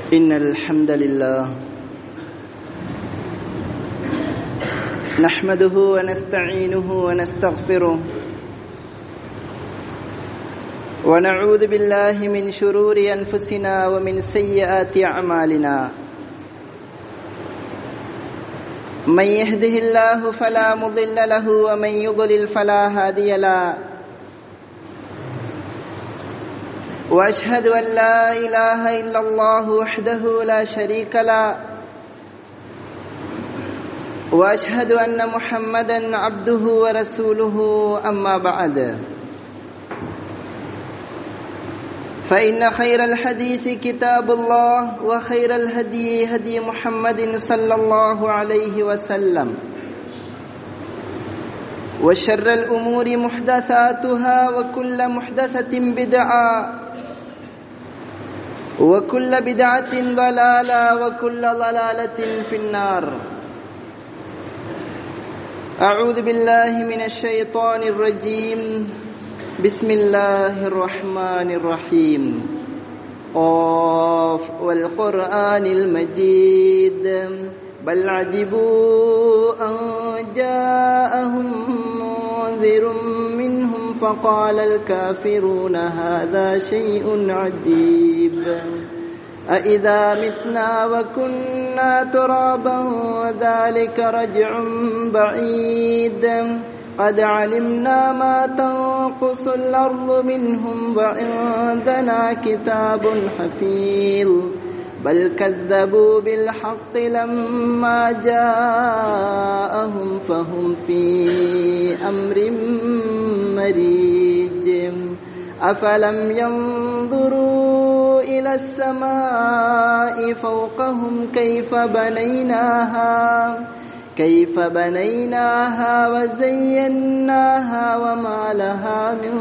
إن الحمد لله نحمده ونستعينه ونستغفره ونعوذ بالله من شرور أنفسنا ومن سيئات أعمالنا من يهده الله فلا مضل له ومن يضلل فلا هادي له واشهد ان لا اله الا الله وحده لا شريك له واشهد ان محمدا عبده ورسوله اما بعد فان خير الحديث كتاب الله وخير الهدي هدي محمد صلى الله عليه وسلم وشر الامور محدثاتها وكل محدثه بدعه وكل بدعة ضلالة وكل ضلالة في النار أعوذ بالله من الشيطان الرجيم بسم الله الرحمن الرحيم قاف والقرآن المجيد بل عجبوا أن جاءهم منذر منهم فقال الكافرون هذا شيء عجيب أإذا متنا وكنا ترابا ذلك رجع بعيد قد علمنا ما تنقص الأرض منهم وعندنا كتاب حفيظ بل كذبوا بالحق لما جاءهم فهم في أمر مريج أفلم ينظروا إلى السماء فوقهم كيف بنيناها كيف بنيناها وزيناها وما لها من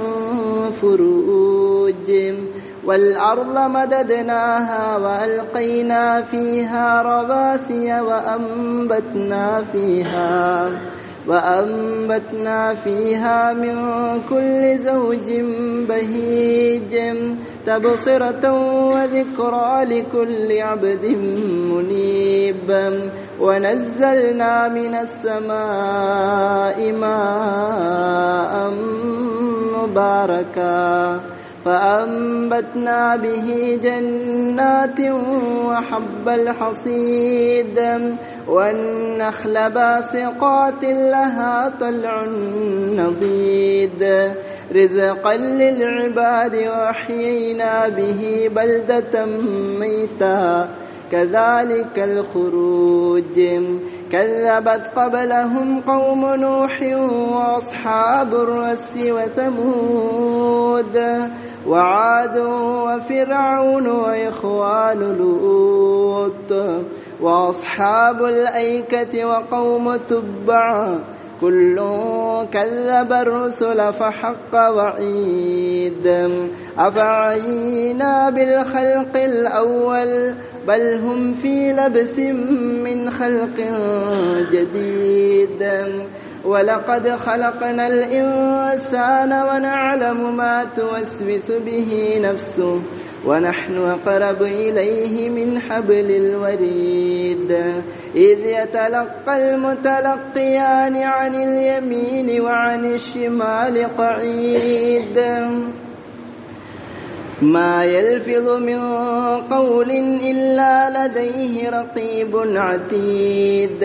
فروج والأرض مددناها وألقينا فيها رواسي وأنبتنا فيها وأنبتنا فيها من كل زوج بهيج تبصرة وذكرى لكل عبد منيب ونزلنا من السماء ماء مباركا فأنبتنا به جنات وحب الحصيد والنخل باسقات لها طلع نضيد رزقا للعباد وأحيينا به بلدة ميتا كذلك الخروج كذبت قبلهم قوم نوح وأصحاب الرس وثمود وعاد وفرعون وإخوان لوط وأصحاب الأيكة وقوم تبع كل كذب الرسل فحق وعيد أفعينا بالخلق الأول بل هم في لبس من خلق جديد ولقد خلقنا الإنسان ونعلم ما توسوس به نفسه ونحن أقرب إليه من حبل الوريد إذ يتلقى المتلقيان عن اليمين وعن الشمال قعيد ما يلفظ من قول إلا لديه رقيب عتيد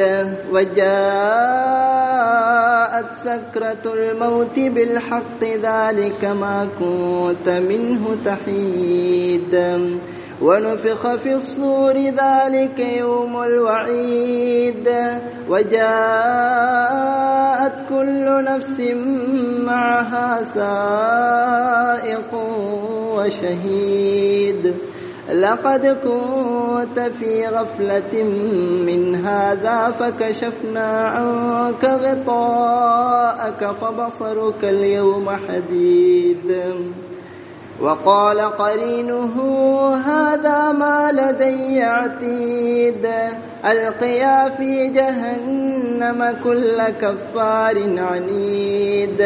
وجاءت سكرة الموت بالحق ذلك ما كنت منه تحيد ونفخ في الصور ذلك يوم الوعيد وجاءت كل نفس معها سائق وشهيد لقد كنت في غفلة من هذا فكشفنا عنك غطاءك فبصرك اليوم حديد وقال قرينه هذا ما لدي عتيد القيا في جهنم كل كفار عنيد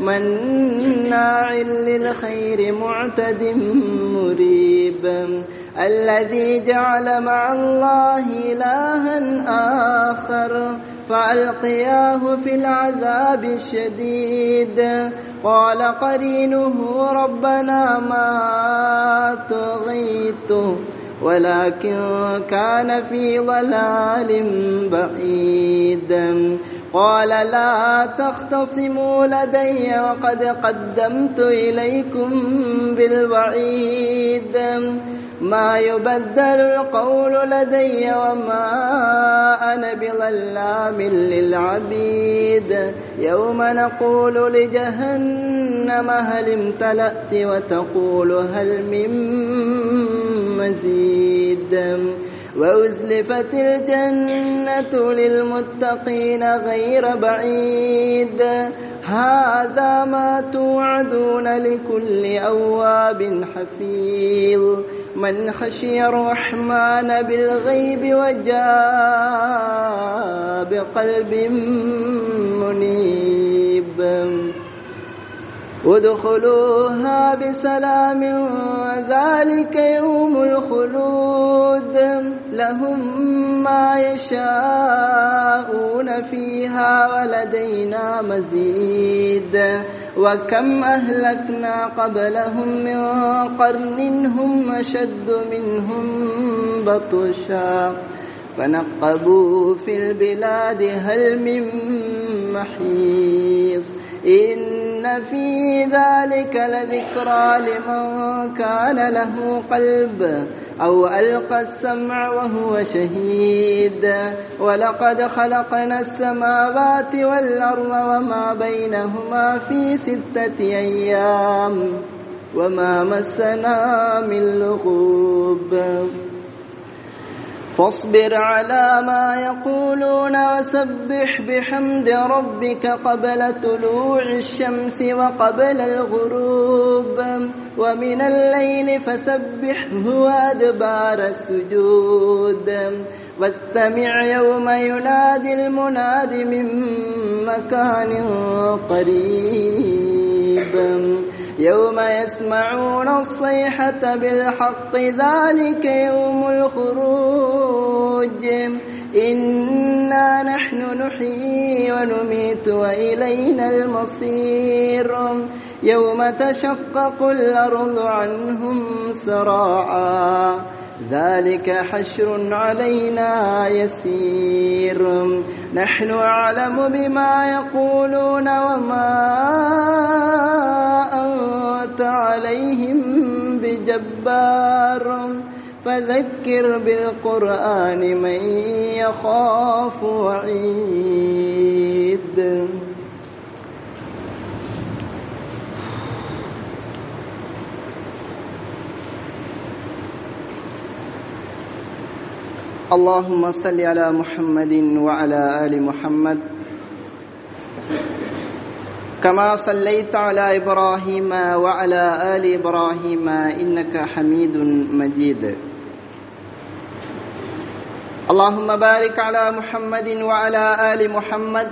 مناع للخير معتد مريب الذي جعل مع الله إلها آخر فألقياه في العذاب الشديد قال قرينه ربنا ما طغيته ولكن كان في ضلال بعيد قال لا تختصموا لدي وقد قدمت إليكم بالوعيد ما يبدل القول لدي وما أنا بظلام للعبيد يوم نقول لجهنم هل امتلأت وتقول هل من مزيد وأزلفت الجنة للمتقين غير بعيد هذا ما توعدون لكل أواب حفيظ من خشي الرحمن بالغيب وجاء بقلب منيب ادخلوها بسلام ذلك يوم الخلود لهم ما يشاءون فيها ولدينا مزيد وكم أهلكنا قبلهم من قرن هم أشد منهم بطشا فنقبوا في البلاد هل من محيص إن في ذلك لذكرى لمن كان له قلب أو ألقى السمع وهو شهيد ولقد خلقنا السماوات والأرض وما بينهما في ستة أيام وما مسنا من لغوب فاصبر على ما يقولون وسبح بحمد ربك قبل طلوع الشمس وقبل الغروب ومن الليل فسبحه وأدبار السجود واستمع يوم ينادي المناد من مكان قريب يوم يسمعون الصيحة بالحق ذلك يوم الخروج إنا نحن نحيي ونميت وإلينا المصير يوم تشقق الأرض عنهم سراعا ذلك حشر علينا يسير نحن أعلم بما يقولون وما أنت عليهم بجبار فذكر بالقرآن من يخاف وعيد اللهم صل على محمد وعلى آل محمد كما صليت على إبراهيم وعلى آل إبراهيم إنك حميد مجيد اللهم بارك على محمد وعلى آل محمد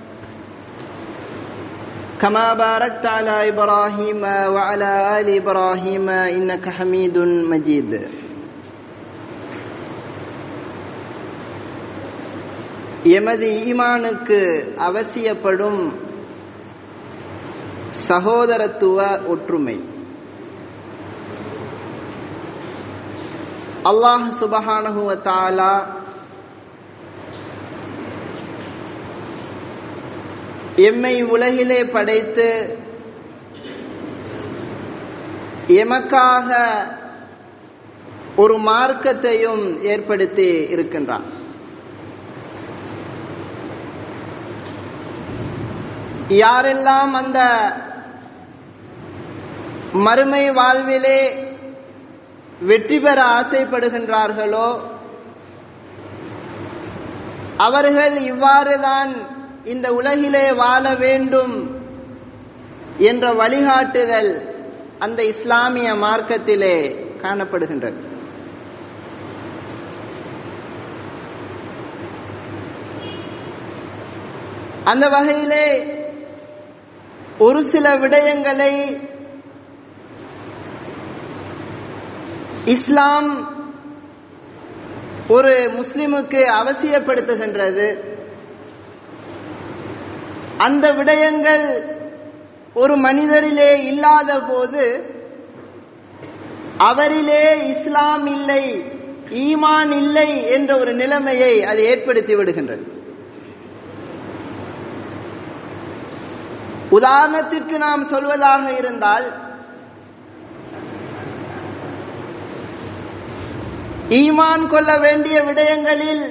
كما باركت على إبراهيم وعلى آل إبراهيم إنك حميد مجيد எமது ஈமானுக்கு அவசியப்படும் சகோதரத்துவ ஒற்றுமை அல்லாஹ் சுபஹானஹுவ தாலா எம்மை உலகிலே படைத்து எமக்காக ஒரு மார்க்கத்தையும் ஏற்படுத்தி இருக்கின்றான் யாரெல்லாம் அந்த மறுமை வாழ்விலே வெற்றி பெற ஆசைப்படுகின்றார்களோ அவர்கள் இவ்வாறுதான் இந்த உலகிலே வாழ வேண்டும் என்ற வழிகாட்டுதல் அந்த இஸ்லாமிய மார்க்கத்திலே காணப்படுகின்றது அந்த வகையிலே ஒரு சில விடயங்களை இஸ்லாம் ஒரு முஸ்லிமுக்கு அவசியப்படுத்துகின்றது அந்த விடயங்கள் ஒரு மனிதரிலே இல்லாத போது அவரிலே இஸ்லாம் இல்லை ஈமான் இல்லை என்ற ஒரு நிலைமையை அது ஏற்படுத்தி விடுகின்றது உதாரணத்திற்கு நாம் சொல்வதாக இருந்தால் ஈமான் கொள்ள வேண்டிய விடயங்களில்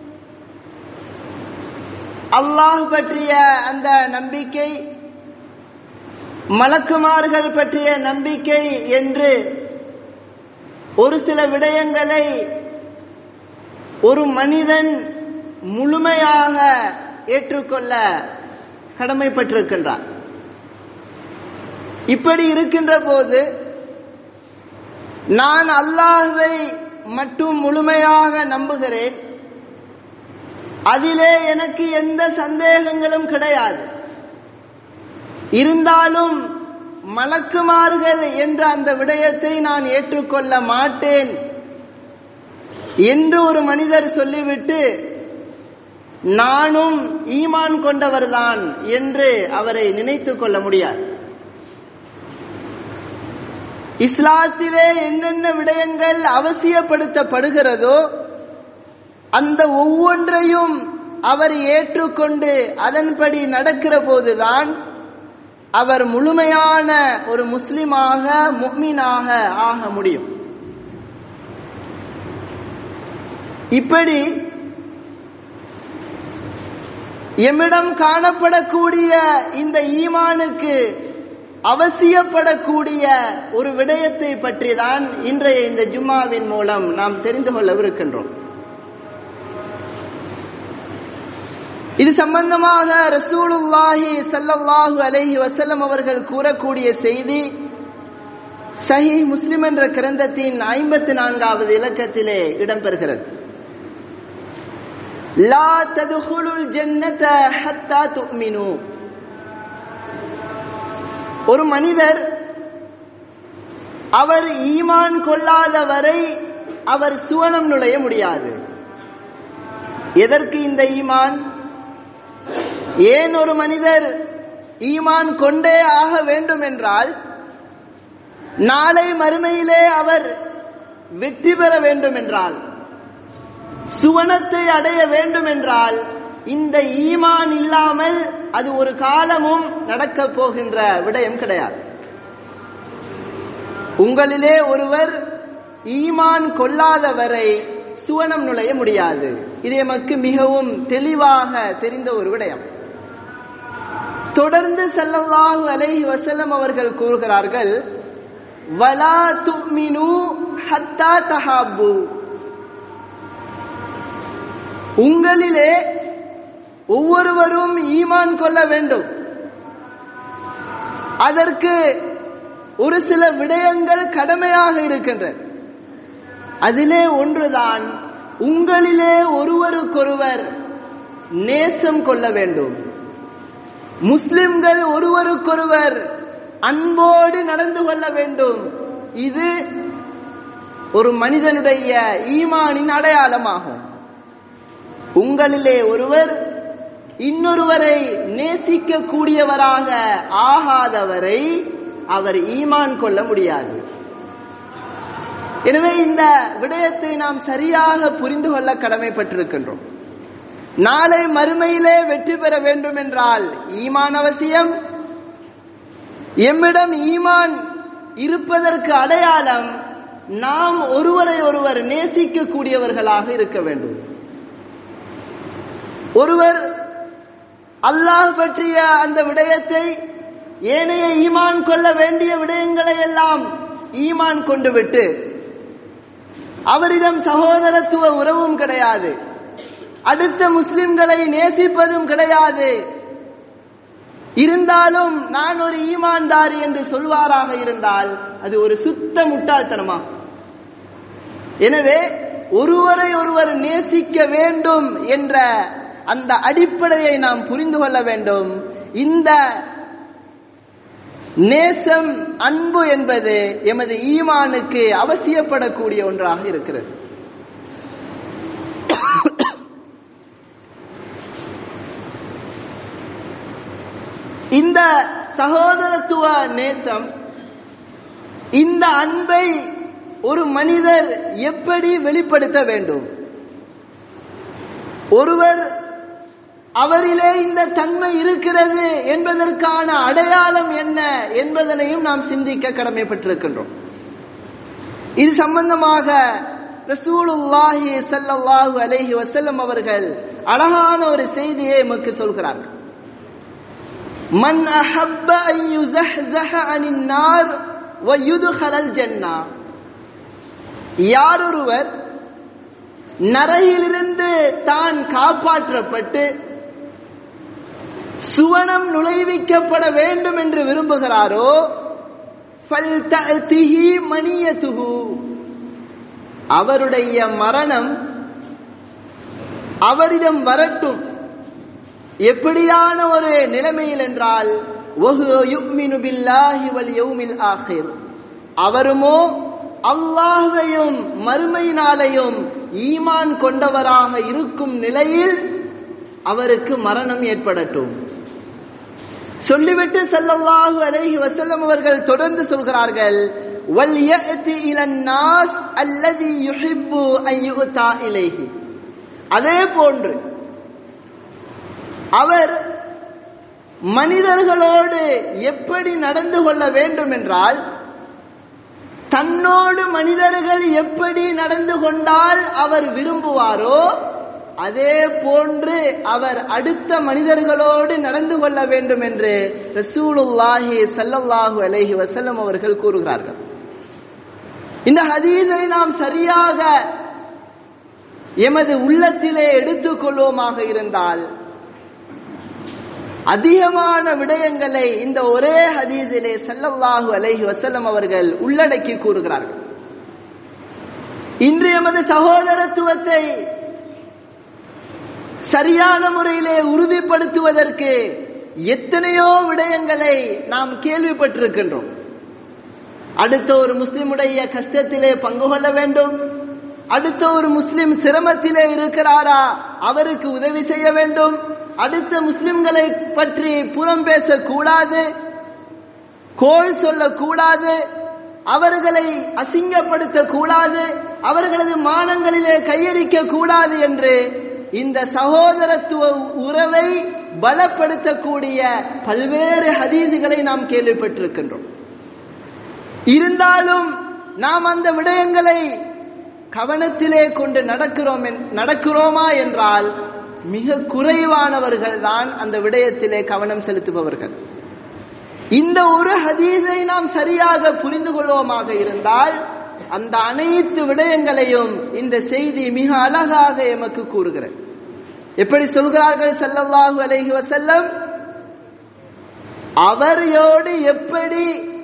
அல்லாஹ் பற்றிய அந்த நம்பிக்கை மலக்குமார்கள் பற்றிய நம்பிக்கை என்று ஒரு சில விடயங்களை ஒரு மனிதன் முழுமையாக ஏற்றுக்கொள்ள கடமைப்பட்டிருக்கின்றார் இப்படி இருக்கின்ற போது நான் அல்லாஹ்வை மட்டும் முழுமையாக நம்புகிறேன் அதிலே எனக்கு எந்த சந்தேகங்களும் கிடையாது இருந்தாலும் மலக்குமார்கள் என்ற அந்த விடயத்தை நான் ஏற்றுக்கொள்ள மாட்டேன் என்று ஒரு மனிதர் சொல்லிவிட்டு நானும் ஈமான் கொண்டவர்தான் என்று அவரை நினைத்துக் கொள்ள முடியாது இஸ்லாத்திலே என்னென்ன விடயங்கள் அவசியப்படுத்தப்படுகிறதோ அந்த ஒவ்வொன்றையும் அவர் ஏற்றுக்கொண்டு அதன்படி நடக்கிற போதுதான் அவர் முழுமையான ஒரு முஸ்லிமாக முக்மீனாக ஆக முடியும் இப்படி எம்மிடம் காணப்படக்கூடிய இந்த ஈமானுக்கு அவசியப்படக்கூடிய ஒரு விடயத்தை பற்றி தான் இன்றைய இந்த ஜும்மாவின் மூலம் நாம் தெரிந்து கொள்ளவிருக்கின்றோம் இது சம்பந்தமாக ரசூலுல்லாஹி சல்லல்லாஹு அலைஹி வசல்லம் அவர்கள் கூறக்கூடிய செய்தி சஹி முஸ்லிம் என்ற கிரந்தத்தின் ஐம்பத்தி நான்காவது இலக்கத்திலே இடம்பெறுகிறது லா ததுகுலுல் ஜன்னத ஹத்தா துமினு ஒரு மனிதர் அவர் ஈமான் கொள்ளாத வரை அவர் சுவனம் நுழைய முடியாது எதற்கு இந்த ஈமான் ஏன் ஒரு மனிதர் ஈமான் கொண்டே ஆக வேண்டும் என்றால் நாளை மறுமையிலே அவர் வெற்றி பெற வேண்டும் என்றால் சுவனத்தை அடைய வேண்டும் என்றால் இந்த ஈமான் இல்லாமல் அது ஒரு காலமும் நடக்க போகின்ற விடயம் கிடையாது உங்களிலே ஒருவர் ஈமான் கொள்ளாதவரை சுவனம் நுழைய முடியாது இது எமக்கு மிகவும் தெளிவாக தெரிந்த ஒரு விடயம் தொடர்ந்து செல்லல்லாஹு அலைஹி வசல்லம் அவர்கள் கூறுகிறார்கள் வலா துமினு ஹத்தா தஹாபு உங்களிலே ஒவ்வொருவரும் ஈமான் கொள்ள வேண்டும் அதற்கு ஒரு சில விடயங்கள் கடமையாக இருக்கின்றது அதிலே ஒன்றுதான் உங்களிலே ஒருவருக்கொருவர் நேசம் கொள்ள வேண்டும் முஸ்லிம்கள் ஒருவருக்கொருவர் அன்போடு நடந்து கொள்ள வேண்டும் இது ஒரு மனிதனுடைய ஈமானின் அடையாளமாகும் உங்களிலே ஒருவர் இன்னொருவரை நேசிக்க கூடியவராக ஆகாதவரை அவர் ஈமான் கொள்ள முடியாது எனவே இந்த விடயத்தை நாம் சரியாக புரிந்து கொள்ள கடமைப்பட்டிருக்கின்றோம் நாளை மறுமையிலே வெற்றி பெற வேண்டும் என்றால் ஈமான் அவசியம் எம்மிடம் ஈமான் இருப்பதற்கு அடையாளம் நாம் ஒருவரை ஒருவர் நேசிக்க கூடியவர்களாக இருக்க வேண்டும் ஒருவர் அல்லாஹ் பற்றிய அந்த விடயத்தை ஏனைய ஈமான் கொள்ள வேண்டிய விடயங்களை எல்லாம் ஈமான் கொண்டு விட்டு அவரிடம் சகோதரத்துவ உறவும் கிடையாது அடுத்த முஸ்லிம்களை நேசிப்பதும் கிடையாது இருந்தாலும் நான் ஒரு ஈமான்தாரி என்று சொல்வாராக இருந்தால் அது ஒரு சுத்த முட்டாள்தனமா எனவே ஒருவரை ஒருவர் நேசிக்க வேண்டும் என்ற அந்த அடிப்படையை நாம் புரிந்து கொள்ள வேண்டும் இந்த நேசம் அன்பு என்பது எமது ஈமானுக்கு அவசியப்படக்கூடிய ஒன்றாக இருக்கிறது இந்த சகோதரத்துவ நேசம் இந்த அன்பை ஒரு மனிதர் எப்படி வெளிப்படுத்த வேண்டும் ஒருவர் அவரிலே இந்த தன்மை இருக்கிறது என்பதற்கான அடையாளம் என்ன என்பதனையும் நாம் சிந்திக்க கடமைப்பட்டிருக்கின்றோம் இது சம்பந்தமாக ரசூலுல்லாஹி ஸல்லல்லாஹு அலைஹி வஸல்லம் அவர்கள் அழகான ஒரு செய்தியை எமக்கு சொல்கிறார்கள் மன் அஹப்ப அன் யுஸஹ்ஸஹ அனின் நார் வ யுத்ஹலல் ஜன்னah யாரொருவர் நரகிலிருந்து தான் காப்பாற்றப்பட்டு சுவனம் நுழைவிக்கப்பட வேண்டும் என்று விரும்புகிறாரோ ஃபல்தஅதிஹி மணியதுஹு அவருடைய மரணம் அவரிடம் வரட்டும் எப்படியான ஒரு நிலைமையில் என்றால் وَهُوَ يُؤْمِنُ بِاللَّهِ وَالْيَوْمِ الْآخِرِ அவருமோ அல்லாஹையும் மறுமை நாளையும் ஈமான் கொண்டவராக இருக்கும் நிலையில் அவருக்கு மரணம் ஏற்படட்டும் சொல்லிவிட்டு ஸல்லல்லாஹு அலைஹி வஸல்லம் அவர்கள் தொடர்ந்து சொல்கிறார்கள் வல் யஅதி இலன் நாஸ் அல்லதி யுஹிப்பு அன் யுதா இலைஹி அதே போன்று அவர் மனிதர்களோடு எப்படி நடந்து கொள்ள வேண்டும் என்றால் தன்னோடு மனிதர்கள் எப்படி நடந்து கொண்டால் அவர் விரும்புவாரோ அதே போன்று அவர் அடுத்த மனிதர்களோடு நடந்து கொள்ள வேண்டும் என்று ரசூலுல்லாஹி ஸல்லல்லாஹு அலைஹி வஸல்லம் அவர்கள் கூறுகிறார்கள் இந்த ஹதீஸை நாம் சரியாக எமது உள்ளத்திலே எடுத்துக்கொள்வோமாக இருந்தால் அதிகமான விடயங்களை இந்த ஒரே ஹதீஸிலே ஸல்லல்லாஹு அலைஹி வஸல்லம் அவர்கள் உள்ளடக்கி கூறுகிறார்கள் இன்று எமது சகோதரத்துவத்தை சரியான முறையிலே உறுதிப்படுத்துவதற்கு எத்தனையோ விடயங்களை நாம் கேள்விப்பட்டிருக்கின்றோம் அடுத்த ஒரு முஸ்லிமுடைய கஷ்டத்திலே பங்கு கொள்ள வேண்டும் அடுத்த ஒரு முஸ்லிம் சிரமத்திலே இருக்கிறாரா அவருக்கு உதவி செய்ய வேண்டும் அடுத்த முஸ்லிம்களை பற்றி புறம் பேசக்கூடாது கோள் சொல்லக்கூடாது அவர்களை அசிங்கப்படுத்த கூடாது அவர்களது மானங்களிலே கையடிக்க கூடாது என்று இந்த சகோதரத்துவ உறவை பலப்படுத்தக்கூடிய பல்வேறு ஹதீதுகளை நாம் கேள்விப்பட்டிருக்கின்றோம் இருந்தாலும் நாம் அந்த விடயங்களை கவனத்திலே கொண்டு நடக்கிறோம் நடக்கிறோமா என்றால் மிக குறைவானவர்கள் தான் அந்த விடயத்திலே கவனம் செலுத்துபவர்கள் இந்த ஒரு ஹதீஸை நாம் சரியாக புரிந்து கொள்வோமாக இருந்தால் அந்த அனைத்து விடயங்களையும் இந்த செய்தி மிக அழகாக எமக்கு கூறுகிறது எப்படி சொல்கிறார்கள் ஸல்லல்லாஹு அலைஹி வஸல்லம் அவரையோடு எப்படி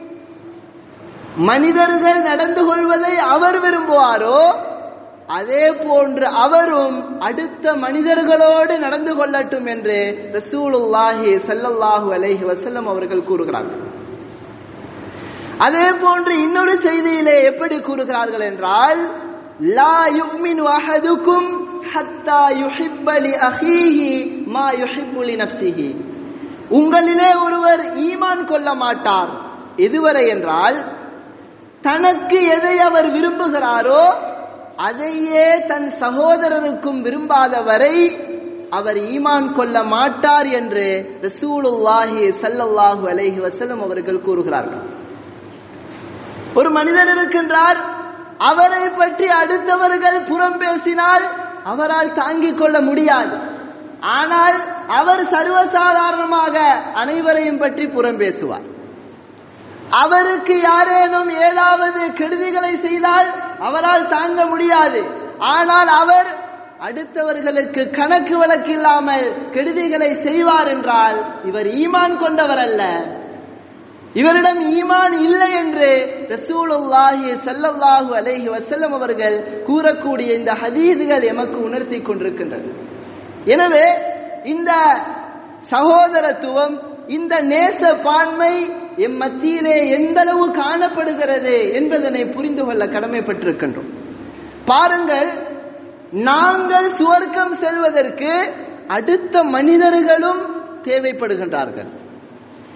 மனிதர்கள் நடந்து கொள்வதை அவர் விரும்புவாரோ அதே போன்று அவரும் அடுத்த மனிதர்களோடு நடந்து கொள்ளட்டும் என்று ரசூலுல்லாஹி ஸல்லல்லாஹு அலைஹி வஸல்லம் அவர்கள் கூறுகிறார்கள் அதே போன்று இன்னொரு செய்தியிலே எப்படி கூறுகிறார்கள் என்றால் லா யுமினு அஹதுக்கும் ஹத்தா யுஹிப்ப லி அஹீஹி மா யுஹிப்பு லி நஃப்ஸிஹி உங்களிலே ஒருவர் ஈமான் கொள்ள மாட்டார் எதுவரை என்றால் தனக்கு எதை அவர் விரும்புகிறாரோ அதையே தன் சகோதரருக்கும் விரும்பாத வரை அவர் ஈமான் கொள்ள மாட்டார் என்று ரசூலுல்லாஹி ஸல்லல்லாஹு அலைஹி வஸல்லம் அவர்கள் கூறுகிறார்கள் ஒரு மனிதர் இருக்கின்றார் அவரை பற்றி அடுத்தவர்கள் புறம் பேசினால் அவரால் தாங்கிக் கொள்ள முடியாது ஆனால் அவர் சர்வசாதாரணமாக அனைவரையும் பற்றி புறம் பேசுவார் அவருக்கு யாரேனும் ஏதாவது கெடுதிகளை செய்தால் அவரால் தாங்க முடியாது ஆனால் அவர் அடுத்தவர்களுக்கு கணக்கு வழக்கு இல்லாமல் கெடுதிகளை செய்வார் என்றால் இவர் ஈமான் கொண்டவர் அல்ல இவரிடம் ஈமான் இல்லை என்று ரசூலுல்லாஹி ஸல்லல்லாஹு அலைஹி வஸல்லம் அவர்கள் கூறக்கூடிய இந்த ஹதீதுகள் எமக்கு உணர்த்தி கொண்டிருக்கின்றன எனவே இந்த சகோதரத்துவம் இந்த நேச பான்மை எம் மத்தியிலே எந்த அளவு காணப்படுகிறது என்பதனை புரிந்து கொள்ள கடமைப்பட்டிருக்கின்றோம் பாருங்கள் நாங்கள் சுவர்க்கம் செல்வதற்கு அடுத்த மனிதர்களும் தேவைப்படுகின்றார்கள்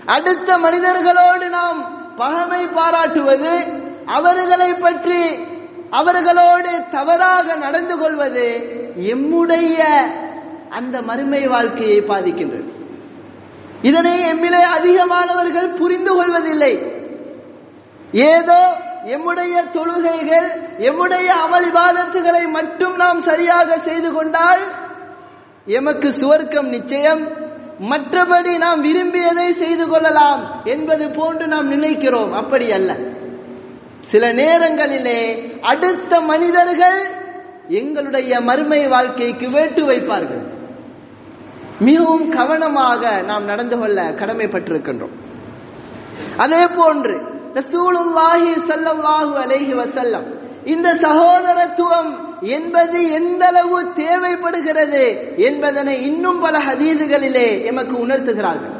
அடுத்த மனிதர்களோடு நாம் பகமை பாராட்டுவது அவர்களை பற்றி அவர்களோடு தவறாக நடந்து கொள்வது எம்முடைய அந்த மறுமை வாழ்க்கையை பாதிக்கின்றது இதனை எம்மிலே அதிகமானவர்கள் புரிந்து கொள்வதில்லை ஏதோ எம்முடைய தொழுகைகள் எம்முடைய அமளிபாதத்துகளை மட்டும் நாம் சரியாக செய்து கொண்டால் எமக்கு சுவர்க்கம் நிச்சயம் மற்றபடி நாம் விரும்பியதை செய்து கொள்ளலாம் என்பது போன்று நாம் நினைக்கிறோம் அப்படி அல்ல சில நேரங்களிலே அடுத்த மனிதர்கள் எங்களுடைய மறுமை வாழ்க்கைக்கு வேட்டு வைப்பார்கள் மிகவும் கவனமாக நாம் நடந்து கொள்ள கடமைப்பட்டிருக்கின்றோம் அதே போன்று ரசூலுல்லாஹி ஸல்லல்லாஹு அலைஹி வஸல்லம் இந்த சகோதரத்துவம் என்பது எந்த அளவு தேவைப்படுகிறது என்பதனை இன்னும் பல ஹதீதுகளிலே எமக்கு உணர்த்துகிறார்கள்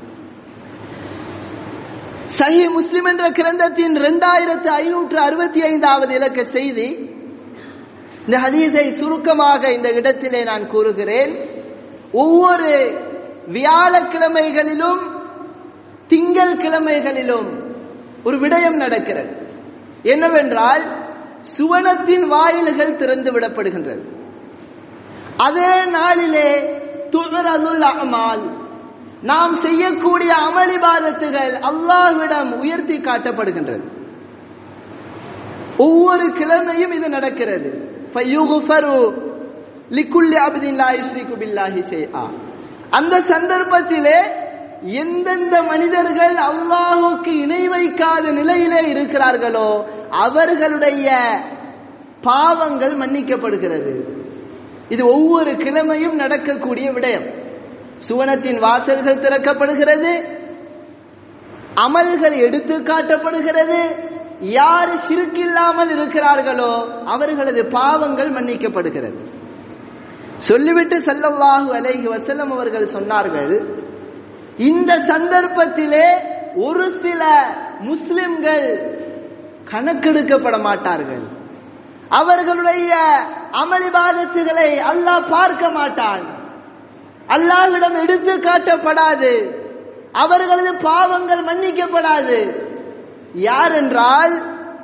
சஹி முஸ்லிம் என்ற கிரந்தத்தின் இரண்டாயிரத்து ஐநூற்று அறுபத்தி ஐந்தாவது இலக்க செய்தி இந்த ஹதீஸை சுருக்கமாக இந்த இடத்திலே நான் கூறுகிறேன் ஒவ்வொரு வியாழக்கிழமைகளிலும் திங்கள் கிழமைகளிலும் ஒரு விடயம் நடக்கிறது என்னவென்றால் சுவனத்தின் வாயில்கள் திறந்து விடப்படுகின்றது அதே நாளிலே துகரதுல் அமால் நாம் செய்யக்கூடிய அமளிபாதத்துகள் அல்லாஹ்விடம் உயர்த்தி காட்டப்படுகின்றது ஒவ்வொரு கிழமையும் இது நடக்கிறது ஃபயுகுஃபரு லிக்குல்லி அப்தின் லா யுஷ்ரிகு பில்லாஹி ஷைஆ அந்த சந்தர்ப்பத்திலே எந்தெந்த மனிதர்கள் அல்லாஹுக்கு இணை வைக்காத நிலையிலே இருக்கிறார்களோ அவர்களுடைய பாவங்கள் மன்னிக்கப்படுகிறது இது ஒவ்வொரு கிழமையும் நடக்கக்கூடிய விடயம் சுவனத்தின் வாசல்கள் திறக்கப்படுகிறது அமல்கள் எடுத்து காட்டப்படுகிறது யார் சிறுக்கில்லாமல் இருக்கிறார்களோ அவர்களது பாவங்கள் மன்னிக்கப்படுகிறது சொல்லிவிட்டு செல்லவாஹு அலைஹி வசல்லம் அவர்கள் சொன்னார்கள் இந்த சந்தர்ப்பத்திலே ஒரு சில முஸ்லிம்கள் கணக்கெடுக்கப்பட மாட்டார்கள் அவர்களுடைய அமளிபாதத்துகளை அல்லாஹ் பார்க்க மாட்டான் அல்லாஹ்விடம் எடுத்து காட்டப்படாது அவர்களது பாவங்கள் மன்னிக்கப்படாது யார் என்றால்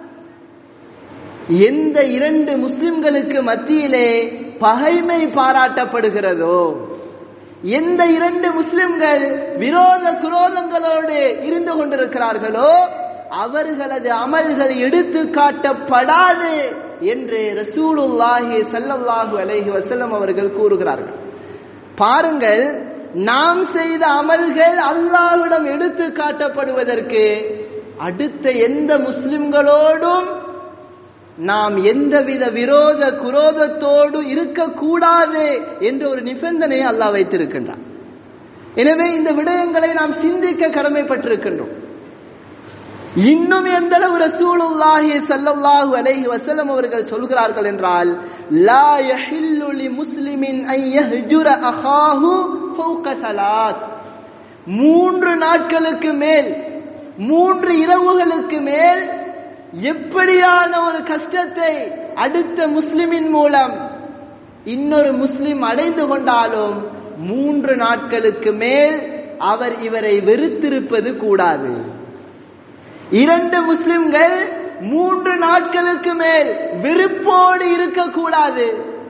எந்த இரண்டு முஸ்லிம்களுக்கு மத்தியிலே பகைமை பாராட்டப்படுகிறதோ எந்த இரண்டு முஸ்லிம்கள் விரோத குரோதங்களோடு இருந்து கொண்டிருக்கிறார்களோ அவர்களது அமல்கள் எடுத்து காட்டப்படாது என்று ரசூலுல்லாஹி ஸல்லல்லாஹு அலைஹி வஸல்லம் அவர்கள் கூறுகிறார்கள் பாருங்கள் நாம் செய்த அமல்கள் அல்லாஹ்விடம் எடுத்து காட்டப்படுவதற்கு அடுத்த எந்த முஸ்லிம்களோடும் நாம் எந்தவித விரோத குரோதத்தோடு இருக்கக்கூடாது என்ற ஒரு நிபந்தனையை அல்லாஹ் வைத்திருக்கின்றான் எனவே இந்த விடயங்களை நாம் சிந்திக்க கடமைப்பட்டிருக்கின்றோம் இன்னும் எந்த அளவு ரசூலுல்லாஹி ஸல்லல்லாஹு அலைஹி வஸல்லம் அவர்கள் சொல்கிறார்கள் என்றால் லா யஹில்லு லி முஸ்லிமின் அன் யஹ்ஜுர அஹாஹு ஃபௌக ஸலாத் மூன்று நாட்களுக்கு மேல் மூன்று இரவுகளுக்கு மேல் எப்படியான ஒரு கஷ்டத்தை அடுத்த முஸ்லிமின் மூலம் இன்னொரு முஸ்லிம் அடைந்து கொண்டாலும் மூன்று நாட்களுக்கு மேல் அவர் இவரை வெறுத்திருப்பது கூடாது இரண்டு முஸ்லிம்கள் மூன்று நாட்களுக்கு மேல் வெறுப்போடு இருக்கக்கூடாது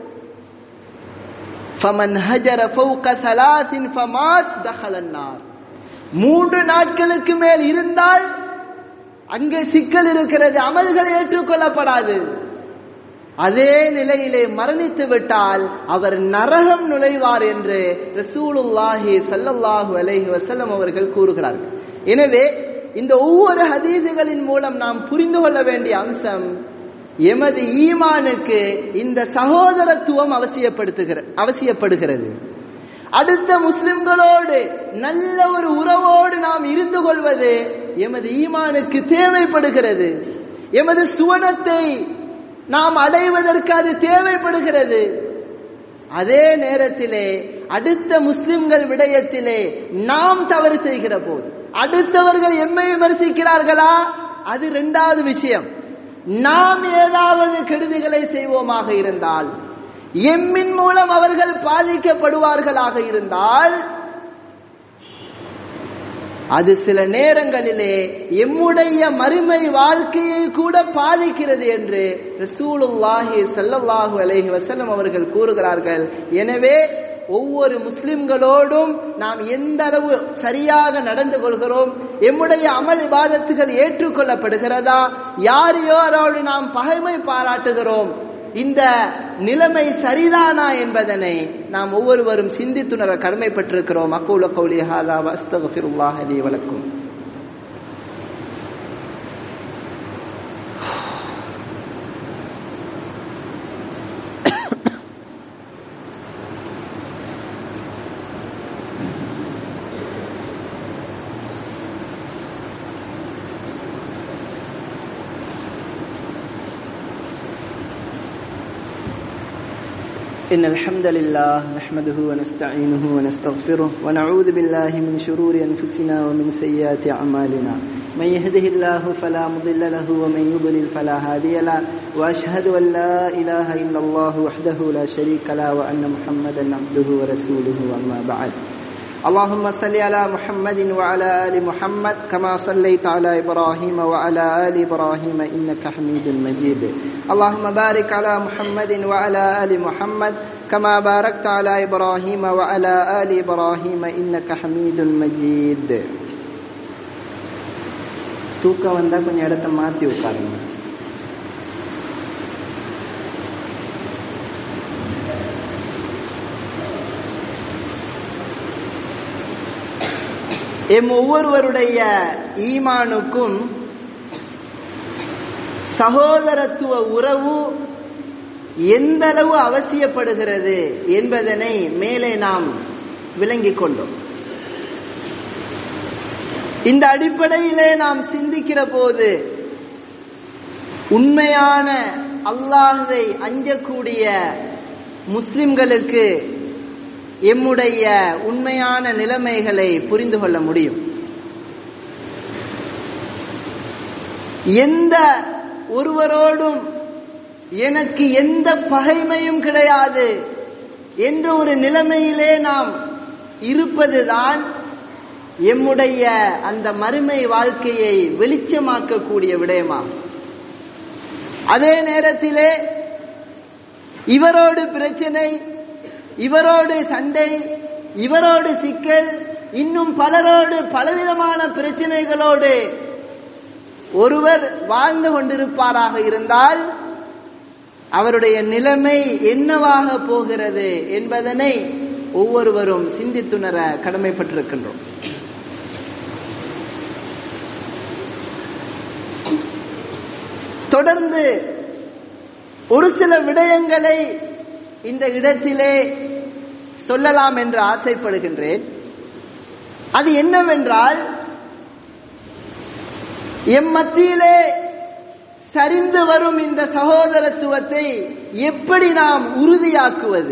ஃபமன் ஹஜர ஃபௌக ஸலாத்தின் ஃபமாத் தஹலன் நார் மூன்று நாட்களுக்கு மேல் இருந்தால் அங்கே சிக்கல் இருக்கிறது அமல்கள் ஏற்றுக்கொள்ளப்படாது அதே நிலையிலே மரணித்து விட்டால் அவர் நரகம் நுழைவார் என்று ரசூலுல்லாஹி ஸல்லல்லாஹு அலைஹி வஸல்லம் அவர்கள் கூறுகிறார்கள் எனவே இந்த ஒவ்வொரு ஹதீதுகளின் மூலம் நாம் புரிந்து கொள்ள வேண்டிய அம்சம் எமது ஈமானுக்கு இந்த சகோதரத்துவம் அவசியப்படுத்துகிற அவசியப்படுகிறது அடுத்த முஸ்லிம்களோடு நல்ல ஒரு உறவோடு நாம் இருந்து கொள்வது எமது ஈமானுக்கு தேவைப்படுகிறது எமது சுவனத்தை நாம் அடைவதற்கு அது தேவைப்படுகிறது அதே நேரத்திலே அடுத்த முஸ்லிம்கள் விடயத்திலே நாம் தவறு செய்கிற போது அடுத்தவர்கள் எம்மை விமர்சிக்கிறார்களா அது இரண்டாவது விஷயம் நாம் ஏதாவது கெடுதிகளை செய்வோமாக இருந்தால் எம்மின் மூலம் அவர்கள் பாதிக்கப்படுவார்களாக இருந்தால் அது சில நேரங்களிலே எம்முடைய மறுமை வாழ்க்கையை கூட பாதிக்கிறது என்று ரசூலுல்லாஹி ஸல்லல்லாஹு அலைஹி வஸல்லம் அவர்கள் கூறுகிறார்கள் எனவே ஒவ்வொரு முஸ்லிம்களோடும் நாம் எந்த அளவு சரியாக நடந்து கொள்கிறோம் எம்முடைய அமல் இபாதத்துகள் ஏற்றுக்கொள்ளப்படுகிறதா யாரையோரோடு நாம் பகைமை பாராட்டுகிறோம் இந்த நிலைமை சரிதானா என்பதனை நாம் ஒவ்வொருவரும் சிந்தித்துணர கடமைப்பட்டிருக்கிறோம் அக்கூல கௌலி ஹாதா வஸ்தகஃபிருல்லாஹ் அலி வலக்கும் إن الحمد لله نحمده ونستعينه ونستغفره ونعوذ بالله من شرور أنفسنا ومن سيئات أعمالنا من يهده الله فلا مضل له ومن يضلل فلا هادي له وأشهد أن لا إله إلا الله وحده لا شريك له وأن محمدا عبده ورسوله أما بعد اللهم صل على محمد وعلى آل محمد كما صليت على إبراهيم وعلى آل إبراهيم إنك حميد مجيد اللهم بارك على محمد وعلى آل محمد كما باركت على إبراهيم وعلى آل إبراهيم إنك حميد مجيد தூக்கம் வந்தா கொஞ்சம் இடத்த மாத்தி உட்காருங்க எம் ஒவ்வொருவருடைய ஈமானுக்கும் சகோதரத்துவ உறவு எந்த அளவு அவசியப்படுகிறது என்பதனை மேலே நாம் விளங்கிக் கொண்டோம் இந்த அடிப்படையிலே நாம் சிந்திக்கிற போது உண்மையான அல்லாஹுவை அஞ்சக்கூடிய முஸ்லிம்களுக்கு எம்முடைய உண்மையான நிலைமைகளை புரிந்து கொள்ள முடியும் எந்த ஒருவரோடும் எனக்கு எந்த பகைமையும் கிடையாது என்ற ஒரு நிலைமையிலே நாம் இருப்பதுதான் எம்முடைய அந்த மறுமை வாழ்க்கையை வெளிச்சமாக்கக்கூடிய விடயமாகும் அதே நேரத்திலே இவரோடு பிரச்சனை இவரோடு சண்டை இவரோடு சிக்கல் இன்னும் பலரோடு பலவிதமான பிரச்சனைகளோடு ஒருவர் வாழ்ந்து கொண்டிருப்பாராக இருந்தால் அவருடைய நிலைமை என்னவாக போகிறது என்பதனை ஒவ்வொருவரும் சிந்தித்துணர கடமைப்பட்டிருக்கின்றோம் தொடர்ந்து ஒரு சில விடயங்களை இந்த இடத்திலே சொல்லலாம் என்று ஆசைப்படுகின்றேன் அது என்னவென்றால் எம் மத்தியிலே சரிந்து வரும் இந்த சகோதரத்துவத்தை எப்படி நாம் உறுதியாக்குவது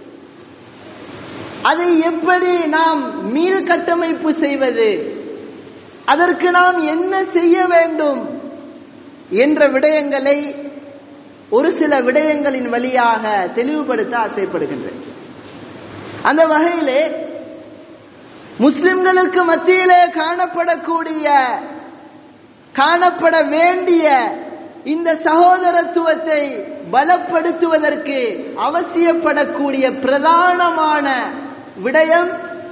அதை எப்படி நாம் மீள் கட்டமைப்பு செய்வது அதற்கு நாம் என்ன செய்ய வேண்டும் என்ற விடயங்களை ஒரு சில விடயங்களின் வழியாக தெளிவுபடுத்த ஆசைப்படுகின்றேன் அந்த வகையிலே முஸ்லிம்களுக்கு மத்தியிலே காணப்படக்கூடிய காணப்பட வேண்டிய இந்த சகோதரத்துவத்தை பலப்படுத்துவதற்கு அவசியப்படக்கூடிய பிரதானமான விடயம்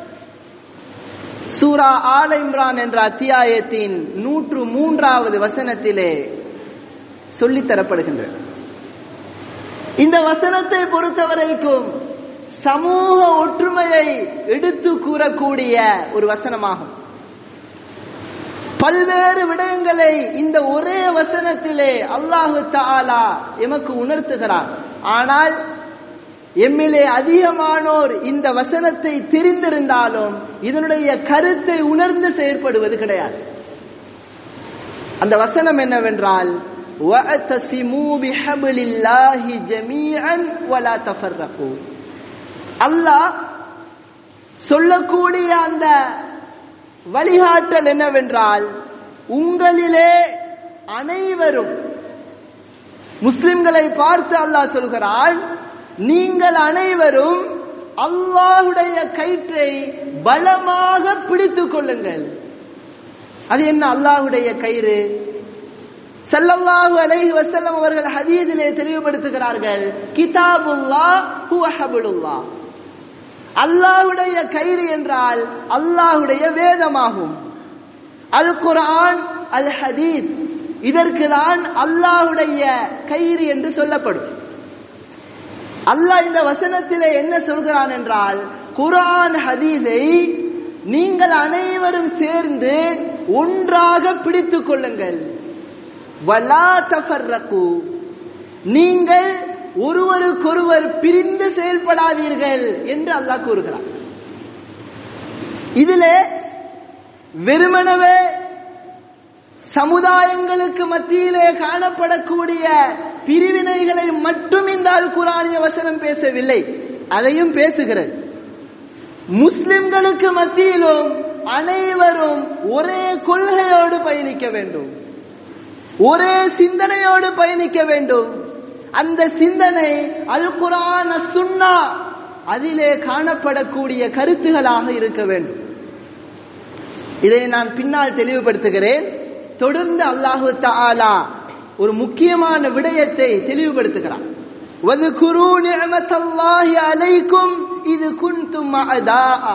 சூரா ஆல இம்ரான் என்ற அத்தியாயத்தின் நூற்று மூன்றாவது வசனத்திலே சொல்லித்தரப்படுகின்றது இந்த வசனத்தை பொறுத்தவரைக்கும் சமூக ஒற்றுமையை எடுத்து கூறக்கூடிய ஒரு வசனமாகும் பல்வேறு விடயங்களை இந்த ஒரே வசனத்திலே அல்லாஹு தாலா எமக்கு உணர்த்துகிறார் ஆனால் எம்மிலே அதிகமானோர் இந்த வசனத்தை தெரிந்திருந்தாலும் இதனுடைய கருத்தை உணர்ந்து செயற்படுவது கிடையாது அந்த வசனம் என்னவென்றால் وَأَتَصِمُوا بِحَبْلِ اللَّهِ جَمِيعًا وَلَا تَفَرَّقُوا அல்லாஹ் சொல்லக்கூடிய அந்த வழிகாட்டல் என்னவென்றால் உங்களிலே அனைவரும் முஸ்லிம்களை பார்த்து அல்லாஹ் சொல்கிறான் நீங்கள் அனைவரும் அல்லாஹுடைய கயிற்றை பலமாக பிடித்துக் கொள்ளுங்கள் அது என்ன அல்லாஹுடைய கயிறு ஸல்லல்லாஹு அலைஹி வஸல்லம் அவர்கள் ஹதீஸிலே தெளிவுபடுத்துகிறார்கள் கிதாபுல்லாஹ் ஹுவ ஹப்லுல்லாஹ் அல்லாஹ்வுடைய கயிறு என்றால் அல்லாஹ்வுடைய வேதமாகும் அல் குர்ஆன் அல் ஹதீஸ் இதற்கு தான் அல்லாஹ்வுடைய கயிறு என்று சொல்லப்படும் அல்லாஹ் இந்த வசனத்திலே என்ன சொல்கிறான் என்றால் குர்ஆன் ஹதீஸை நீங்கள் அனைவரும் சேர்ந்து ஒன்றாக பிடித்துக் கொள்ளுங்கள் வலா தஃபர்ரகு நீங்கள் ஒருவருக்கொருவர் பிரிந்து செயல்படாதீர்கள் என்று அல்லாஹ் கூறுகிறார் இதிலே வெறுமனவே சமுதாயங்களுக்கு மத்தியிலே காணப்படக்கூடிய பிரிவினைகளை மட்டும் இந்த அல் குரானிய வசனம் பேசவில்லை அதையும் பேசுகிறது முஸ்லிம்களுக்கு மத்தியிலும் அனைவரும் ஒரே கொள்கையோடு பயணிக்க வேண்டும் ஒரே சிந்தனையோடு பயணிக்க வேண்டும் அந்த சிந்தனை அல் குரான் சுன்னா அதிலே காணப்படக்கூடிய கருத்துகளாக இருக்க வேண்டும் இதை நான் பின்னால் தெளிவுபடுத்துகிறேன் தொடர்ந்து அல்லாஹு தஆலா ஒரு முக்கியமான விடயத்தை தெளிவுபடுத்துகிறார் வதுகுரு நிஅமத்தல்லாஹி அலைக்கும் இது குன்தும் அதாஆ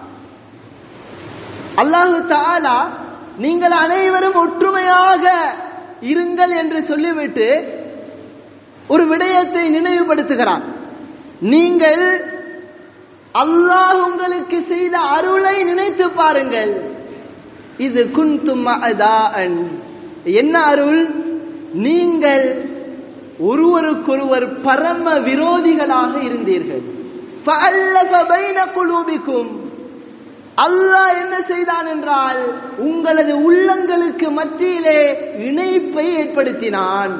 அல்லாஹு தஆலா நீங்கள் அனைவரும் ஒற்றுமையாக இருங்கள் என்று சொல்லிவிட்டு ஒரு விடயத்தை நினைவுபடுத்துகிறான் நீங்கள் அல்லாஹ் உங்களுக்கு செய்த அருளை நினைத்து பாருங்கள் இது குன்தும் அதாஅன் என்ன அருள் நீங்கள் ஒருவருக்கொருவர் பரம விரோதிகளாக இருந்தீர்கள் فَأَلَّفَ بَيْنَ قُلُوبِكُمْ அல்லாஹ் என்ன செய்தான் என்றால் உங்களது உள்ளங்களுக்கு மத்தியிலே இணைப்பை ஏற்படுத்தினான்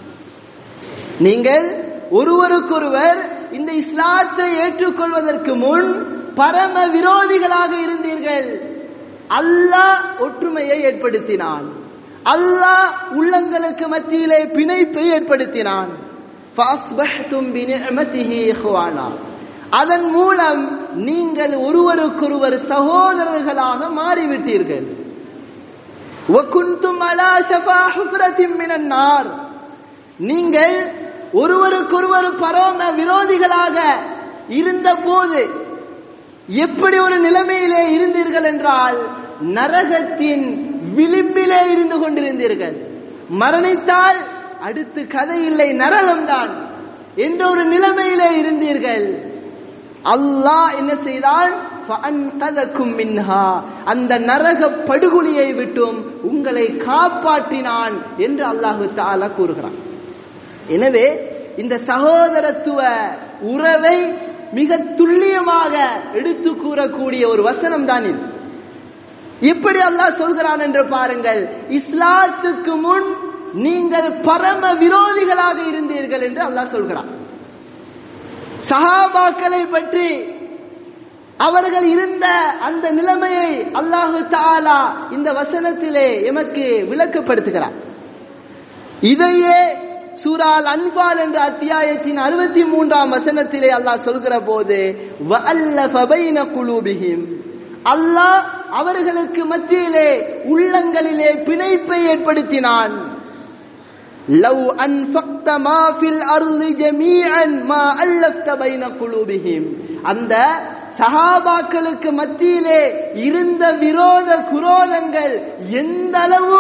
நீங்கள் ஒருவருக்கொருவர் இந்த இஸ்லாத்தை ஏற்றுக்கொள்வதற்கு முன் பரம விரோதிகளாக இருந்தீர்கள் அல்லாஹ் ஒற்றுமையை ஏற்படுத்தினான் அல்லாஹ் உள்ளங்களுக்கு மத்தியிலே பிணைப்பை ஏற்படுத்தினான் فَأَصْبَحْتُمْ بِنِعْمَتِهِ إِخْوَانًا அதன் மூலம் நீங்கள் ஒருவருக்கொருவர் சகோதரர்களாக மாறிவிட்டீர்கள் وَكُنْتُمْ عَلَى شَفَا حُفْرَةٍ مِنَ النَّارِ நீங்கள் ஒருவருக்கொருவர் பரம விரோதிகளாக இருந்த போது எப்படி ஒரு நிலைமையிலே இருந்தீர்கள் என்றால் நரகத்தின் விளிம்பிலே இருந்து கொண்டிருந்தீர்கள் மரணித்தால் அடுத்து கதை இல்லை நரகம்தான் என்ற ஒரு நிலைமையிலே இருந்தீர்கள் அல்லாஹ் என்ன செய்தான் فَأَنْقَذَكُم مِّنْهَا அந்த நரக படுகொலியை விட்டும் உங்களை காப்பாற்றினான் என்று அல்லாஹு தஆலா கூறுகிறான் எனவே இந்த சகோதரத்துவ உறவை மிக துல்லியமாக எடுத்து கூறக்கூடிய ஒரு வசனம் தான் இது எப்படி அல்லாஹ் சொல்கிறான் என்று பாருங்கள் இஸ்லாத்துக்கு முன் நீங்கள் பரம விரோதிகளாக இருந்தீர்கள் என்று அல்லாஹ் சொல்கிறான் சஹாபாக்களை பற்றி அவர்கள் இருந்த அந்த நிலைமையை அல்லாஹு தாலா இந்த வசனத்திலே எமக்கு விளக்கப்படுத்துகிறார் இதையே சூரால் அன்பால் என்ற அத்தியாயத்தின் அறுபத்தி மூன்றாம் வசனத்திலே அல்லாஹ் சொல்கிற போது குலூபிஹிம் அல்லாஹ் அவர்களுக்கு மத்தியிலே உள்ளங்களிலே பிணைப்பை ஏற்படுத்தினான் லவ் அன்ஃபக்த மா ஃபில் அர்லி ஜமீஅன் மா அல்லஃப்த பைன குலூபிஹிம் அந்த சஹாபாக்களுக்கு மத்தியிலே இருந்த விரோத குரோதங்கள் எந்த அளவு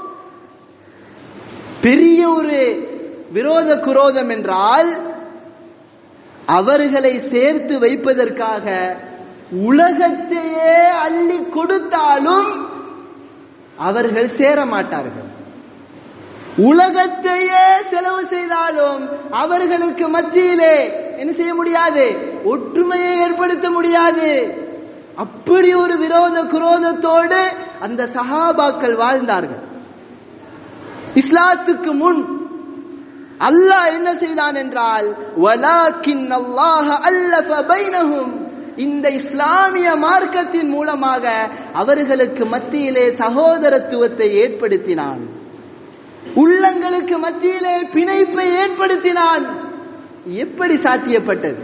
பெரிய ஒரு விரோத குரோதம் என்றால் அவர்களை சேர்த்து வைப்பதற்காக உலகத்தையே அள்ளி கொடுத்தாலும் அவர்கள் சேர மாட்டார்கள் உலகத்தையே செலவு செய்தாலும் அவர்களுக்கு மத்தியிலே என்ன செய்ய முடியாது ஒற்றுமையை ஏற்படுத்த முடியாது அப்படி ஒரு விரோத குரோதத்தோடு அந்த சஹாபாக்கள் வாழ்ந்தார்கள் இஸ்லாத்துக்கு முன் அல்லாஹ் என்ன செய்தான் என்றால் வலாக்கின் அல்லாஹ் அல்லஃப பைனஹும் இந்த இஸ்லாமிய மார்க்கத்தின் மூலமாக அவர்களுக்கு மத்தியிலே சகோதரத்துவத்தை ஏற்படுத்தினான் உள்ளங்களுக்கு மத்தியிலே பிணைப்பை ஏற்படுத்தினான் எப்படி சாத்தியப்பட்டது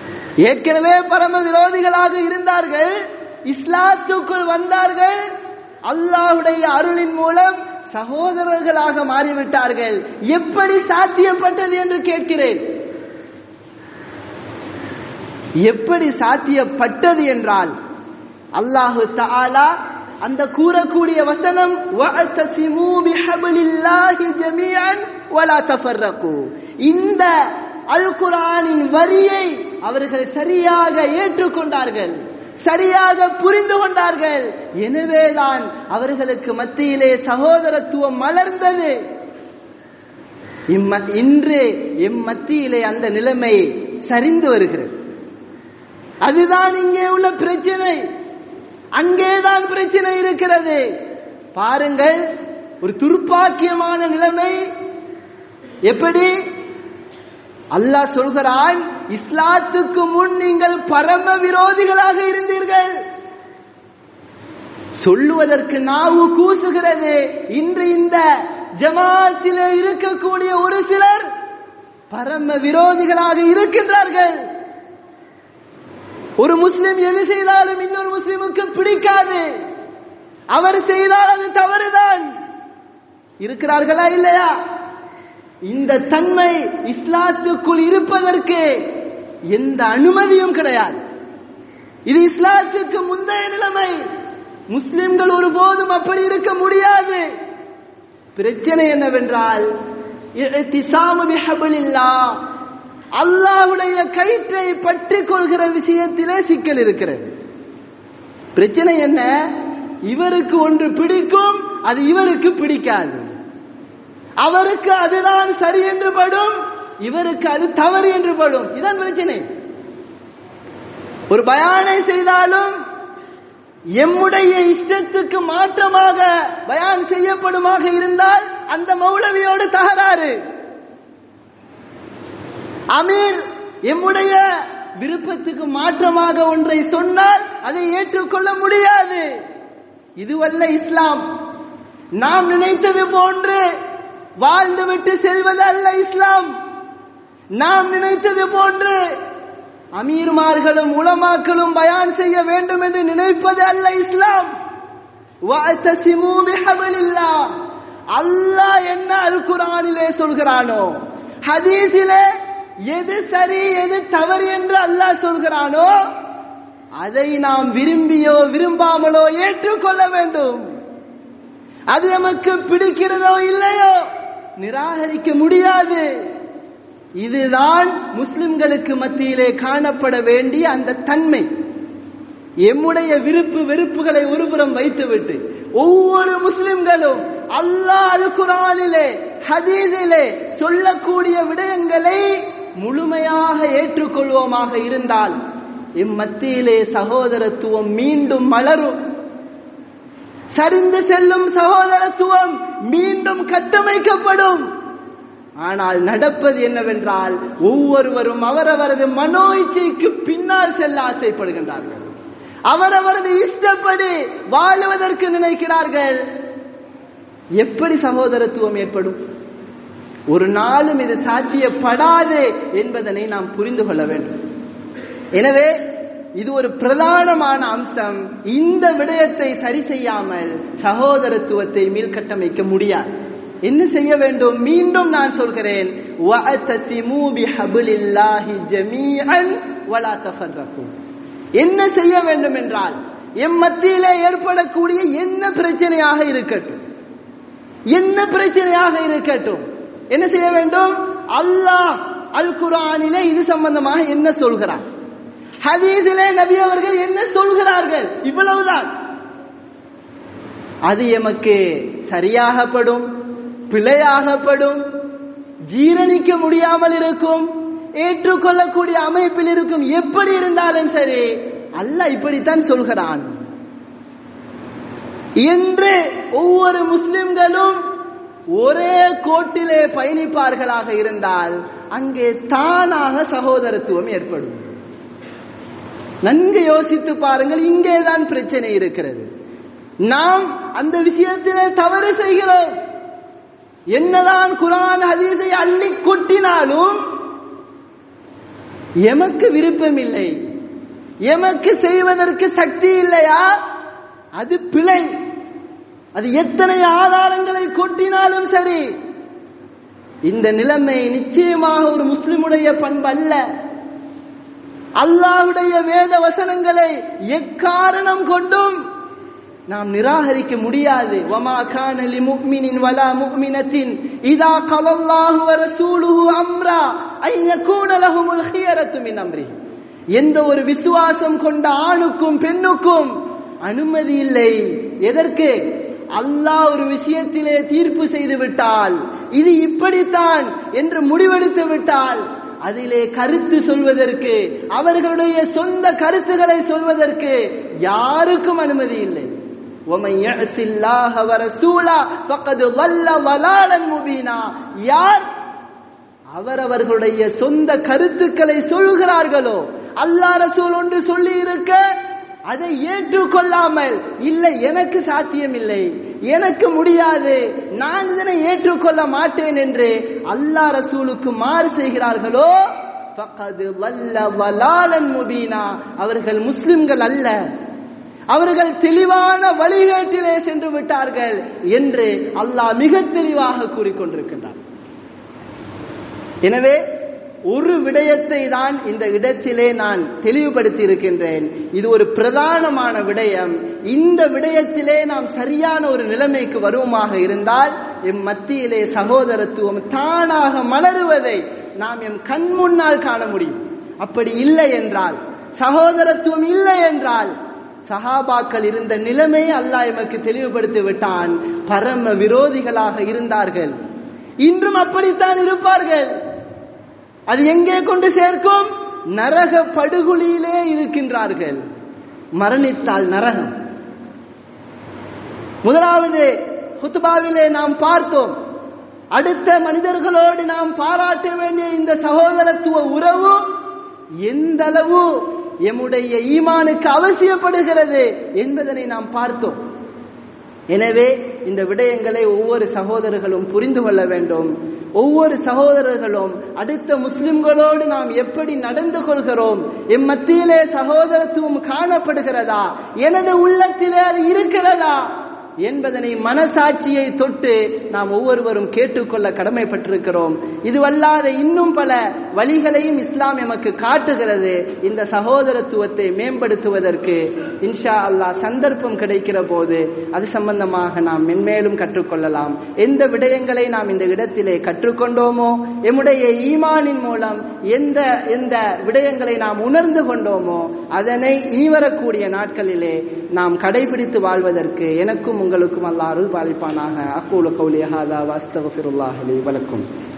ஏற்கனவே பரம விரோதிகளாக இருந்தார்கள் இஸ்லாத்துக்குள் வந்தார்கள் அல்லாஹ்வுடைய அருளின் மூலம் சகோதரர்களாக மாறிவிட்டார்கள் எப்படி சாத்தியப்பட்டது என்று கேட்கிறேன் எப்படி சாத்தியப்பட்டது என்றால் அல்லாஹு தஆலா அந்த கூறக்கூடிய வசனம் வஅத்தஸிமூ பிஹப்லில்லாஹி ஜமீஅன் வலா தஃபர்ரகு இந்த அல் குர்ஆனின் வரியை அவர்கள் சரியாக ஏற்றுக்கொண்டார்கள் சரியாக புரிந்து கொண்டார்கள் எனவேதான் அவர்களுக்கு மத்தியிலே சகோதரத்துவம் மலர்ந்தது இம்ம- இன்று எம் மத்தியிலே அந்த நிலைமை சரிந்து வருகிறது அதுதான் இங்கே உள்ள பிரச்சனை அங்கேதான் பிரச்சனை இருக்கிறது பாருங்கள் ஒரு துர்ப்பாக்கியமான நிலைமை எப்படி அல்லாஹ் சொல்கிறான் இஸ்லாத்துக்கு முன் நீங்கள் பரம விரோதிகளாக இருந்தீர்கள் சொல்லுவதற்கு நாவு கூசுகிறது இன்று இந்த ஜமாத்திலே இருக்கக்கூடிய ஒரு சிலர் பரம விரோதிகளாக இருக்கின்றார்கள் ஒரு முஸ்லிம் எது செய்தாலும் இன்னொரு முஸ்லிமுக்கு பிடிக்காது அவர் செய்தால் அது தவறுதான் இருக்கிறார்களா இல்லையா இந்த தன்மை இஸ்லாத்துக்குள் இருப்பதற்கு எந்த அனுமதியும் கிடையாது இது இஸ்லாத்துக்கு முந்தைய நிலைமை முஸ்லிம்கள் ஒருபோதும் அப்படி இருக்க முடியாது பிரச்சனை என்னவென்றால் இஹ்திசாமு பிஹப்லில்லாஹ் அல்லாஹ்வுடைய கயிற்றை பற்றிக் கொள்கிற விஷயத்திலே சிக்கல் இருக்கிறது பிரச்சனை என்ன இவருக்கு ஒன்று பிடிக்கும் அது இவருக்கு பிடிக்காது அவருக்கு அதுதான் சரி என்று படும் இவருக்கு அது தவறு என்று படும் இதான் பிரச்சனை ஒரு பயானை செய்தாலும் எம்முடைய இஷ்டத்துக்கு மாற்றமாக பயான் செய்யப்படுமாக இருந்தால் அந்த மௌலவியோடு தகராறு அமீர் எம்முடைய விருப்பத்துக்கு மாற்றமாக ஒன்றை சொன்னால் அதை ஏற்றுக்கொள்ள முடியாது இதுவல்ல இஸ்லாம் நாம் நினைத்தது போன்று வாழ்ந்துவிட்டு செல்வது அல்ல இஸ்லாம் நாம் நினைத்தது போன்று அமீர்மார்களும் உலமாக்களும் பயான் செய்ய வேண்டும் என்று நினைப்பது அல்ல இஸ்லாம் வஅத்தஸிமூ பிஹப்லில்லாஹ் அல்லாஹ் என்ன அல் குர்ஆனிலே சொல்கிறானோ ஹதீஸிலே எது சரி எது தவறு என்று அல்லாஹ் சொல்கிறானோ அதை நாம் விரும்பியோ விரும்பாமலோ ஏற்றுக்கொள்ள வேண்டும் அது நமக்கு பிடிக்கிறதோ இல்லையோ நிராகரிக்க முடியாது இதுதான் முஸ்லிம்களுக்கு மத்தியிலே காணப்பட வேண்டிய அந்த தன்மை எம்முடைய விருப்பு வெறுப்புகளை ஒருபுறம் வைத்துவிட்டு ஒவ்வொரு முஸ்லிம்களும் அல்லாஹ் அல் குரானிலே ஹதீஸிலே சொல்லக்கூடிய விடயங்களை முழுமையாக ஏற்றுக்கொள்வோமாக இருந்தால் இம்மத்தியிலே சகோதரத்துவம் மீண்டும் மலரும் சரிந்து செல்லும் சகோதரத்துவம் மீண்டும் கட்டமைக்கப்படும் ஆனால் நடப்பது என்னவென்றால் ஒவ்வொருவரும் அவரவரது மனோ இச்சைக்கு பின்னால் செல்ல ஆசைப்படுகின்றார்கள் அவரவரது இஷ்டப்படி வாழுவதற்கு நினைக்கிறார்கள் எப்படி சகோதரத்துவம் ஏற்படும் ஒரு நாளும் இது சாத்தியப்படாது என்பதனை நாம் புரிந்து கொள்ள வேண்டும் எனவே இது ஒரு பிரதானமான அம்சம் இந்த விடயத்தை சரி செய்யாமல் சகோதரத்துவத்தை மீள்கட்டமைக்க முடியாது என்ன செய்ய வேண்டும் மீண்டும் நான் சொல்கிறேன் வஅத்தஸிமூ பிஹப்லில்லாஹி ஜமீஅன் வலா தஃபர்ரகு என்ன செய்ய வேண்டும் என்றால் எம் மத்தியிலே ஏற்படக்கூடிய என்ன பிரச்சனையாக இருக்கட்டும் என்ன பிரச்சனையாக இருக்கட்டும் என்ன செய்ய வேண்டும் அல்லாஹ் அல் குர்ஆனிலே இது சம்பந்தமாக என்ன சொல்கிறார் ஹதீஸிலே நபி அவர்கள் என்ன சொல்கிறார்கள் இவ்வளவுதான் அது எமக்கு சரியாகப்படும் பிழையாகப்படும் ஜீரணிக்க முடியாமல் இருக்கும் ஏற்றுக்கொள்ளக்கூடிய அமைப்பில் இருக்கும் எப்படி இருந்தாலும் சரி அல்லாஹ் இப்படித்தான் சொல்கிறான் என்று ஒவ்வொரு முஸ்லிம்களும் ஒரே கோட்டிலே பயணிப்பார்களாக இருந்தால் அங்கே தானாக சகோதரத்துவம் ஏற்படும் நன்கு யோசித்து பாருங்கள் இங்கேதான் பிரச்சனை இருக்கிறது நாம் அந்த விஷயத்திலே தவறு செய்கிறோம் என்னதான் குரான் ஹதீஸை அள்ளி கொட்டினாலும் எமக்கு விருப்பம் இல்லை எமக்கு செய்வதற்கு சக்தி இல்லையா அது பிழை அது எத்தனை ஆதாரங்களை கொட்டினாலும் சரி இந்த நிலைமை நிச்சயமாக ஒரு முஸ்லிமுடைய பண்பு அல்ல அல்லாஹ்வுடைய வேத வசனங்களை எக்காரணம் கொண்டும் நாம் நிராகரிக்க முடியாது வமா கான லிமுஃமினின் வலா முஃமினத்தின் இதா கலல்லாஹு வ ரசூலுஹு அம்ரா ஐ யகூன லஹுமுல் ஹியரத்து மின் அம்ரிஹி எந்த ஒரு விசுவாசம் கொண்ட ஆணுக்கும் பெண்ணுக்கும் அனுமதி இல்லை எதற்கு அல்லாஹ் ஒரு விஷயத்திலே தீர்ப்பு செய்து விட்டால் இது இப்படித்தான் என்று முடிவெடுத்து விட்டால் அதிலே கருத்து சொல்வதற்கு அவர்களுடைய சொந்த கருத்துக்களை சொல்வதற்கு யாருக்கும் அனுமதி இல்லை وَمَنْ يَعْصِ اللَّهَ وَرَسُولَهُ فَقَدْ ضَلَّ ضَلَالًا مُبِينًا யார் அவரவர்களுடைய சொந்த கருத்துக்களை சொல்கிறார்களோ அல்லாஹ் ரசூல் ஒன்று சொல்லி இருக்க அதை ஏற்றுக்கொள்ளாமல் இல்லை எனக்கு சாத்தியம் இல்லை எனக்கு முடியாது நான் இதனை ஏற்றுக்கொள்ள மாட்டேன் என்று அல்லாஹ் ரசூலுக்கு மாறு செய்கிறார்களோ ஃபக்கது வல்ல வலாலன் முபீனா அவர்கள் முஸ்லிம்கள் அல்ல அவர்கள் தெளிவான வழிகேட்டிலே சென்று விட்டார்கள் என்று அல்லாஹ் மிக தெளிவாக கூறிக்கொண்டிருக்கின்றார் எனவே ஒரு விடயத்தை தான் இந்த இடத்திலே நான் தெளிவுபடுத்தி இருக்கின்றேன் இது ஒரு பிரதானமான விடயம் இந்த விடயத்திலே நாம் சரியான ஒரு நிலைமைக்கு வருவமாக இருந்தால் எம் மத்தியிலே சகோதரத்துவம் தானாக மலருவதை நாம் எம் கண் முன்னால் காண முடியும் அப்படி இல்லை என்றால் சகோதரத்துவம் இல்லை என்றால் சஹாபாக்கள் இருந்த நிலைமை அல்லாஹ் எமக்கு தெளிவுபடுத்தி விட்டான் பரம விரோதிகளாக இருந்தார்கள் இன்றும் அப்படித்தான் இருப்பார்கள் அது எங்கே கொண்டு சேர்க்கும் நரக படுகொலியிலே இருக்கின்றார்கள் மரணித்தால் நரகம் முதலாவது ஹுத்பாவிலே நாம் பார்த்தோம் அடுத்த மனிதர்களோடு நாம் பாராட்ட வேண்டிய இந்த சகோதரத்துவ உறவு எந்த அளவு எம்முடைய ஈமானுக்கு அவசியப்படுகிறது என்பதனை நாம் பார்த்தோம் எனவே இந்த விடயங்களை ஒவ்வொரு சகோதரர்களும் புரிந்து கொள்ள வேண்டும் ஒவ்வொரு சகோதரர்களும் அடுத்த முஸ்லிம்களோடு நாம் எப்படி நடந்து கொள்கிறோம் எம் மத்தியிலே சகோதரத்துவம் காணப்படுகிறதா எனது உள்ளத்திலே அது இருக்கிறதா என்பதனை மனசாட்சியை தொட்டு நாம் ஒவ்வொருவரும் கேட்டுக்கொள்ள கடமைப்பட்டிருக்கிறோம் இதுவல்லாத இன்னும் பல வழிகளையும் இஸ்லாம் எமக்கு காட்டுகிறது இந்த சகோதரத்துவத்தை மேம்படுத்துவதற்கு இன்ஷா அல்லாஹ் சந்தர்ப்பம் கிடைக்கிற போது அது சம்பந்தமாக நாம் மென்மேலும் கற்றுக்கொள்ளலாம் எந்த விடயங்களை நாம் இந்த இடத்திலே கற்றுக்கொண்டோமோ எம்முடைய ஈமானின் மூலம் எந்த எந்த விடயங்களை நாம் உணர்ந்து கொண்டோமோ அதனை இனிவரக்கூடிய நாட்களிலே நாம் கடைபிடித்து வாழ்வதற்கு எனக்கும் உங்களுக்கும் அல்லாஹ் அருள் பாலிப்பானாக அக்கூல கௌலி ஹாதா வஸ்தகஃபிருல்லாஹ் லி வலக்கும்